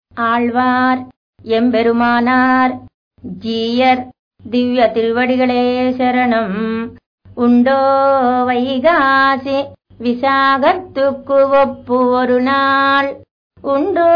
ஆழ்வார் எம்பெருமானார் ஜீயர் திவ்ய திருவடிகளே சரணம் உண்டோ வைகாசி விசாகத்துக்கு ஒப்பு ஒரு நாள் உண்டோ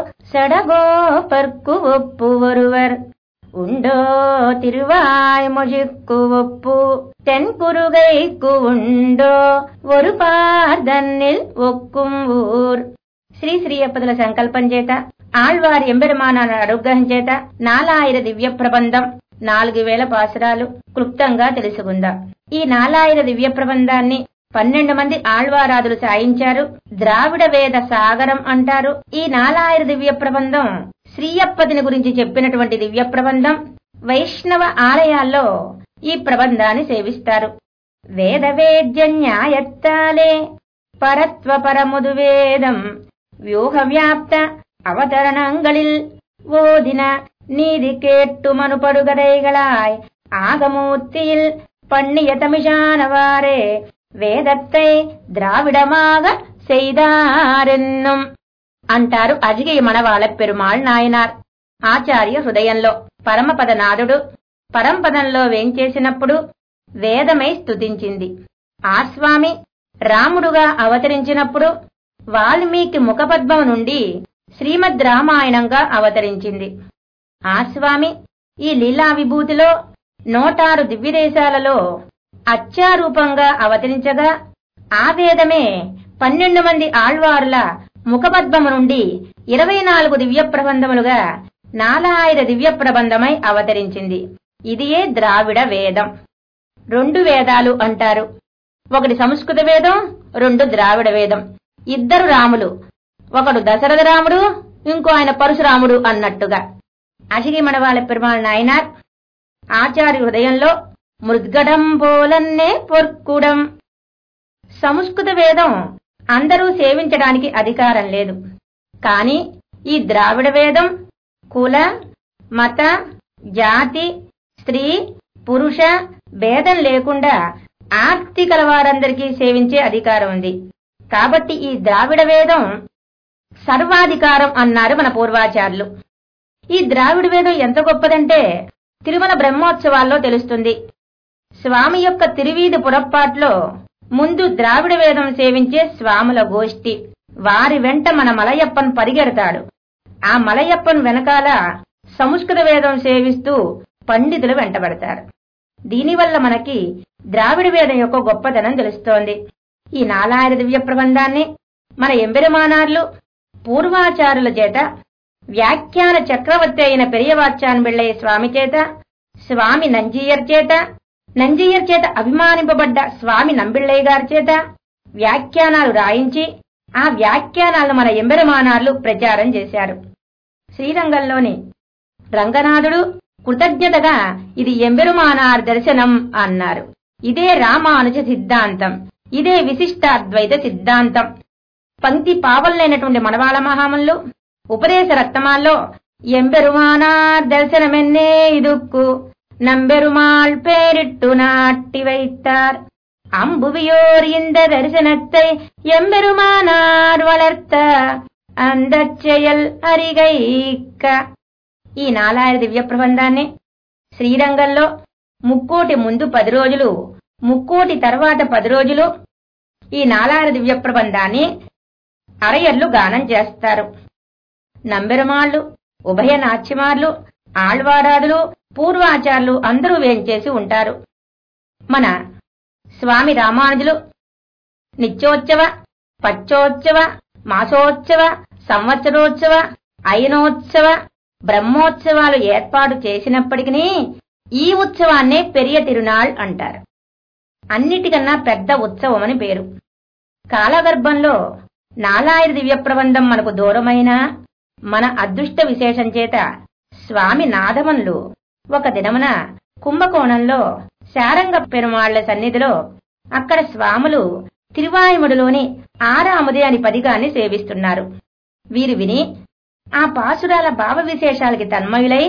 சடகோபர்க்கு ஒப்பு ஒருவர் உண்டோ திருவாய்மொழிக்கு ஒப்பு தென்குருகைக்கு உண்டோ ஒரு పార్దన్నిల్ ఒక్కుం ఊర్ శ్రీ శ్రీయప్పదుల సంకల్పం చేత ఆళ్వారి ఎంబెరుమానాల అనుగ్రహం చేత నాలాయిర దివ్య ప్రబంధం నాలుగు వేల పాసురాలు క్లుప్తంగా తెలుసుకుందాం ఈ నాలాయిర దివ్య ప్రబంధాన్ని పన్నెండు మంది ఆళ్వారాదులు సాయించారు ద్రావిడ వేద సాగరం అంటారు ఈ నాలాయిర దివ్య ప్రబంధం శ్రీయప్పదిని గురించి చెప్పినటువంటి దివ్య ప్రబంధం వైష్ణవ ఆలయాల్లో ఈ ప్రబంధాన్ని సేవిస్తారు వేద వేద్య న్యాయత్తాలే పరత్వ పరముదు వేదం వ్యూహ వ్యాప్త அவதரணங்களில் ஓதின நீதி கேட்டு மனுபடுகதைகளாய் ஆகமூர்த்தியில் பண்ணிய தமிழானவாறே వేదத்தை ద్రావిడమాగ செய்தாరెన్నుம் అంటారు అజిగి మనవాళ పెరుమాళ్ నాయనార్ ఆచార్య హృదయంలో పరమపదనాథుడు పరంపదంలో వేంచేసినప్పుడు వేదమై స్తుతించింది ఆ స్వామి రాముడుగా అవతరించినప్పుడు వాల్మీకి ముఖపద్మం నుండి శ్రీమద్ రామాయణంగా అవతరించింది ఆ స్వామి ఈ లీలా విభూతిలో నోటారు దివ్యదేశాలలో అత్యారూపంగా అవతరించగా ఆ వేదమే పన్నెండు మంది ఆళ్వారుల ముఖపద్మము నుండి ఇరవై నాలుగు దివ్య ప్రబంధములుగా నాలాయిర దివ్య ప్రబంధమై అవతరించింది ఇదియే ద్రావిడ వేదం రెండు వేదాలు అంటారు ఒకటి సంస్కృత వేదం రెండు ద్రావిడ వేదం ఇద్దరు రాములు ఒకడు దశరథ రాముడు ఇంకో ఆయన పరశురాముడు అన్నట్టుగా అసిగి మడవాళ్ళ పెరుమాళ నాయనార్ ఆచార్య హృదయంలో మృద్గడం పోలన్నే పొర్కుడం సంస్కృత వేదం అందరూ సేవించడానికి అధికారం లేదు కాని ఈ ద్రావిడ వేదం కుల మత జాతి స్త్రీ పురుష భేదం లేకుండా ఆర్తి కల వారందరికీ సేవించే అధికారం ఉంది కాబట్టి ఈ ద్రావిడ వేదం సర్వాధికారం అన్నారు మన పూర్వాచారులు ఈ ద్రావిడ వేదం ఎంత గొప్పదంటే తిరుమల బ్రహ్మోత్సవాల్లో తెలుస్తుంది స్వామి యొక్క తిరువీధి పురప్పాట్లో ముందు ద్రావిడ వేదం సేవించే స్వాముల గోష్ఠి వారి వెంట మన మలయప్పన్ పరిగెడతాడు ఆ మలయప్పన్ వెనకాల సంస్కృత వేదం సేవిస్తూ పండితులు వెంటబడతారు దీనివల్ల మనకి ద్రావిడ వేదం యొక్క గొప్పదనం తెలుస్తోంది ఈ నాలాయిర దివ్య ప్రబంధాన్ని మన ఎంబెరుమానార్లు పూర్వాచారుల చేత వ్యాఖ్యాన చక్రవర్తి అయిన పెరియవాచ్యాన్ బిళ్ళయ్య స్వామి చేత స్వామి నంజీయర్ చేత నంజీయర్ చేత అభిమానింపబడ్డ స్వామి నంబిళ్ళయ్య గారి చేత వ్యాఖ్యానాలు రాయించి ఆ వ్యాఖ్యానాలను మన ఎంబెరుమానార్లు ప్రచారం చేశారు శ్రీరంగంలోని రంగనాథుడు కృతజ్ఞతగా ఇది ఎంబెరుమానార్ దర్శనం అన్నారు ఇదే రామానుజ సిద్ధాంతం ఇదే విశిష్టాద్వైత సిద్ధాంతం పంక్తి పావల్లైనటువంటి మనవాళ మహాములు ఉపదేశ రత్నమాల్లో ఎంబెరుమానార్ దర్శనమెన్నే ఇదుక్కు நம்பெருமாள் பேரிட்டு நாட்டி வைத்தார் அம்புவியோர் இந்த தரிசனத்தை எம்பெருமானார் வளர்த்த அந்த செயல் అరిగైక ఈ నాలాయిర దివ్య ప్రబంధాన్ని శ్రీరంగంలో ముక్కోటి ముందు పది రోజులు ముక్కోటి తర్వాత పది రోజులు ఈ నాలాయిర దివ్య ప్రబంధాన్ని అరయర్లు గానం చేస్తారు నంబెరుమాళ్లు ఉభయ నాట్యమార్లు ఆళ్వారాదులు పూర్వాచారులు అందరూ వేంచేసి ఉంటారు మన స్వామి రామానుజులు నిత్యోత్సవ పచ్చోత్సవ మాసోత్సవ సంవత్సరోత్సవ అయనోత్సవ బ్రహ్మోత్సవాలు ఏర్పాటు చేసినప్పటికీ ఈ ఉత్సవాన్నే పెరియ తిరునాళ్ అంటారు అన్నిటికన్నా పెద్ద ఉత్సవం అని పేరు కాలగర్భంలో నాలాయిర దివ్య ప్రబంధం మనకు దూరమైన మన అదృష్ట విశేషం చేత స్వామి నాదమన్లు ఒక దినమున కుంభకోణంలో శారంగ పెరుమాళ్ల సన్నిధిలో అక్కడ స్వాములు తిరువాయుముడిలోని ఆరాముది అని పదిగాన్ని సేవిస్తున్నారు వీరు విని ఆ పాసురాల భావ విశేషాలకి తన్మయులై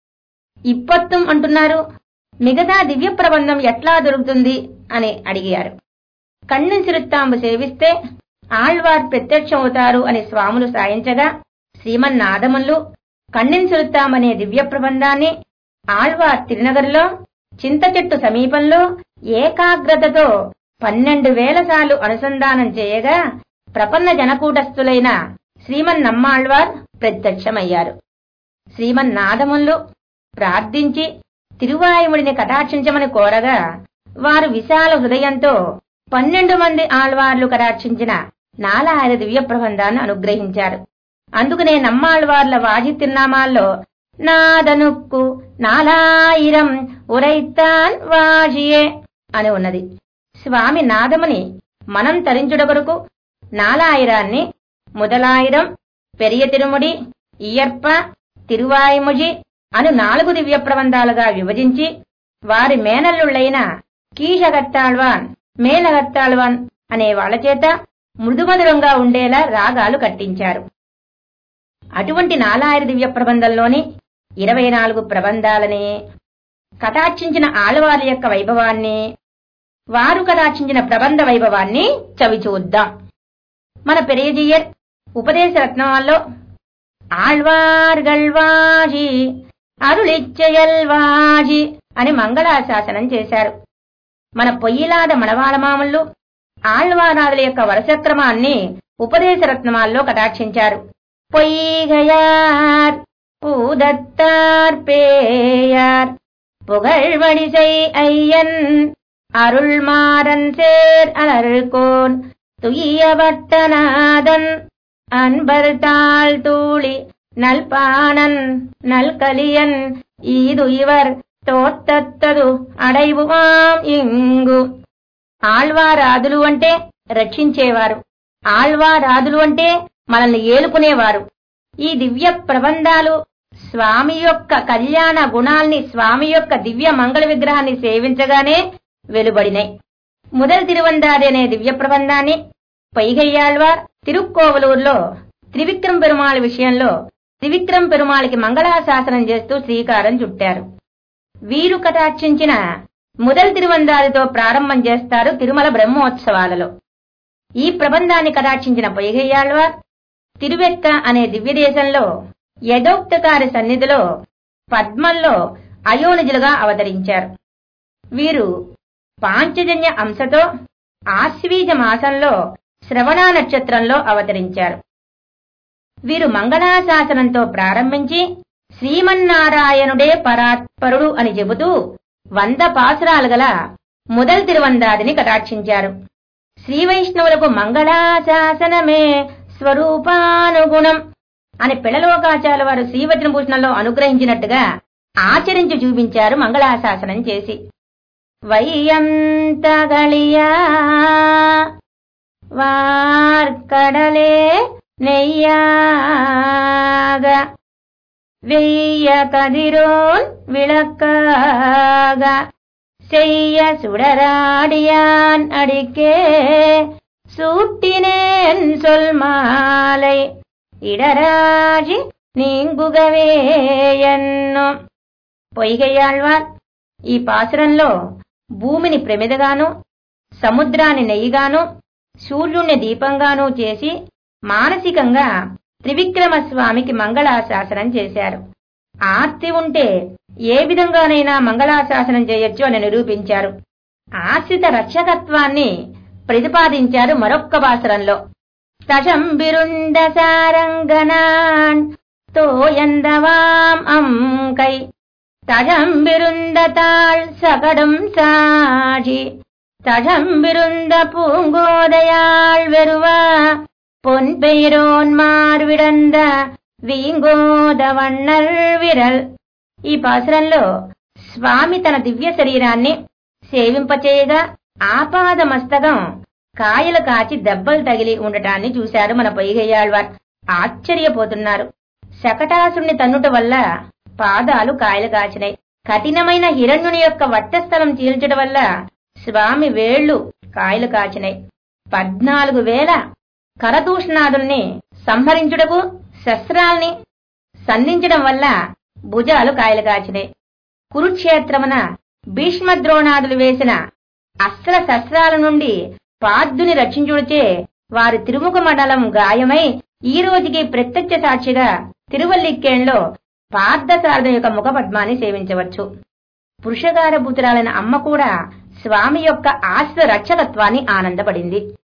ఇప్పత్తం అంటున్నారు మిగతా దివ్య ప్రబంధం ఎట్లా దొరుకుతుంది అని అడిగారు కన్ను సిరుత్తాంబు సేవిస్తే ఆళ్వార్ ప్రత్యక్షమవుతారు అని స్వాములు సాయించగా శ్రీమన్నాదములు కన్నెన్ సులుతామనే దివ్య ప్రబంధాన్ని ఆళ్వార్ తిరునగర్లో చింత చెట్టు సమీపంలో ఏకాగ్రతతో పన్నెండు వేల సార్లు అనుసంధానం చేయగా ప్రపన్న జనకూటస్థులైన శ్రీమన్నమ్మాళ్వార్ ప్రత్యక్షమయ్యారు శ్రీమన్నాదములు ప్రార్థించి తిరువాయుముడిని కటాక్షించమని కోరగా వారు విశాల హృదయంతో పన్నెండు మంది ఆళ్వార్లు కటాక్షించిన నాలాయిర దివ్య ప్రబంధాన్ని అనుగ్రహించారు అందుకనే నమ్మాళ్వార్ల వాజి తిరునామాల్లో నాదనుక్కు నాలాయిరం ఉరైతాన్ వాజియే అని ఉన్నది స్వామి నాదముని మనం తరించుట కొరకు నాలాయిరాన్ని మొదలాయిరం పెరియ తిరుముడి ఇయర్ప తిరువాయిముజి అను నాలుగు దివ్య ప్రబంధాలుగా విభజించి వారి మేనల్లుళ్ళైన కీషగత్తాళ్వాన్ మేలగత్తాళ్వాన్ అనే వాళ్ల చేత మృదుమధురంగా ఉండేలా రాగాలు కట్టించారు అటువంటి నాలాయిర దివ్య ప్రబంధంలోని ఇరవై నాలుగు ప్రబంధాలని కటాక్షించిన ఆళ్వార్ల యొక్క వైభవాన్ని వారు కటాక్షించిన ప్రబంధ వైభవాన్ని చవి చూద్దాం మన పెరియజియర్ ఉపదేశ రత్నాల్లో ఆళ్వార్గల్వాజి అరుళిచ్చయల్వాజి అని మంగళాశాసనం చేశారు మన పొయ్యిలాద మనవాళమామళ్ళు ఆళ్వారాదుల యొక్క వరుసక్రమాన్ని ఉపదేశ రత్నమాల్లో కటాక్షించారు பொய்கையார் பூதத்தார் பேயார் புகழ்வடிசை ஐயன் அருள்மாறன் சேர் அலர்கோன் துய்யவட்டநாதன் அன்பர் தாழ் தூளி நல்பானன் நல்கலியன் ஈது இவர் తోత్తత్తదు అడైవుమాం ఇంగు ఆళ్వారాదులు అంటే రక్షించేవారు ఆళ్వారాదులు అంటే మనల్ని ఏలుకునేవారు ఈ దివ్య ప్రబంధాలు స్వామి యొక్క కళ్యాణ గుణాల్ని స్వామి యొక్క దివ్య మంగళ విగ్రహాన్ని సేవించగానే వెలువడినాయి ముదల్ తిరువందాది అనే దివ్య ప్రబంధాన్ని పైగయ్యాళ్వార్ తిరుక్కోవలూరులో త్రివిక్రమ్ పెరుమాళ్ విషయంలో త్రివిక్రమ్ పెరుమాళికి మంగళాశాసనం చేస్తూ శ్రీకారం చుట్టారు వీరు కటాక్షించిన ముదల్ తిరువందాదితో ప్రారంభం చేస్తారు తిరుమల బ్రహ్మోత్సవాలలో ఈ ప్రబంధాన్ని కటాక్షించిన పొయ్యగయ్యాళ్వార్ తిరువెక్క అనే దివ్యదేశంలో యథోక్తకారి సన్నిధిలో పద్మంలో అయోనిజులుగా అవతరించారు వీరు పాంచజన్య అంశతో ఆశ్వీజ మాసంలో శ్రవణ నక్షత్రంలో అవతరించారు వీరు మంగళాశాసనంతో ప్రారంభించి శ్రీమన్నారాయణుడే పరాత్పరుడు అని చెబుతూ వంద పాసురాలు గల ముదల్ తిరువందాదిని కటాక్షించారు శ్రీ వైష్ణవులకు మంగళాశాసనమే స్వరూపానుగుణం అని పిల్లలోకాచార్య వారు శ్రీవచన భూషణంలో అనుగ్రహించినట్టుగా ఆచరించి చూపించారు మంగళాశాసనం చేసి వైయంతగళియా వార్కడలే நெய்யாக வெய்ய கதிரோன் விளக்காக செய்ய சுடராடியான் அடிக்கே சூட்டினேன் சொல் மாலை இடராஜி நீங்குகவே என்னும் పొయ్యిగయ్యాళ్వార్ ఈ పాసురంలో భూమిని ప్రమిదగాను సముద్రాన్ని నెయ్యిగాను సూర్యుణ్ణి దీపంగానూ చేసి మానసికంగా త్రివిక్రమ స్వామికి మంగళాశాసనం చేశారు ఆర్తి ఉంటే ఏ విధంగానైనా మంగళాశాసనం చేయొచ్చు అని నిరూపించారు ఆశ్రిత రక్షకత్వాన్ని ప్రతిపాదించారు మరొక్క పాసురంలో తజంబిరుండ సారంగనాన్ తోయందవాం అంకై தழம்பிருந்த தாள் சகடம் சாஜி தழம்பிருந்த பூங்கோதையாள் வெறுவா பொன் பெயரோன் మార్విడంద వీంగోద వన్నర్ విరల్ ఈ పాసురంలో స్వామి తన దివ్య శరీరాన్ని సేవింపచేయగా ఆపాద మస్తకం కాయలు కాచి దెబ్బలు తగిలి ఉండటాన్ని చూశారు మన పొయ్యగయ్యాళ్వార్ ఆశ్చర్యపోతున్నారు శకటాసుని తన్నుట వల్ల పాదాలు కాయలు కాచినాయి కఠినమైన హిరణ్యుని యొక్క వట్టస్థలం చీల్చడం వల్ల స్వామి వేళ్లు కాయలు కాచినాయి పద్నాలుగు వేల కరదూషణాదుల్ని సంహరించుటకు శస్త్రాల్ని సంధించడం వల్ల భుజాలు కాయలు కాచినాయి కురుక్షేత్రమున భీష్మద్రోణాదులు వేసిన అస్త్ర శస్త్రాల నుండి పార్థుని రక్షించుడిచే వారి తిరుముఖ మండలం గాయమై ఈ రోజుకి ప్రత్యక్ష సాక్షిగా తిరువల్లిక్కేణ్లో పార్థసారథం యొక్క ముఖపద్మాన్ని సేవించవచ్చు పురుషకారభూతురాలైన అమ్మ కూడా స్వామి యొక్క ఆశ్రిత రక్షకత్వాన్ని ఆనందపడింది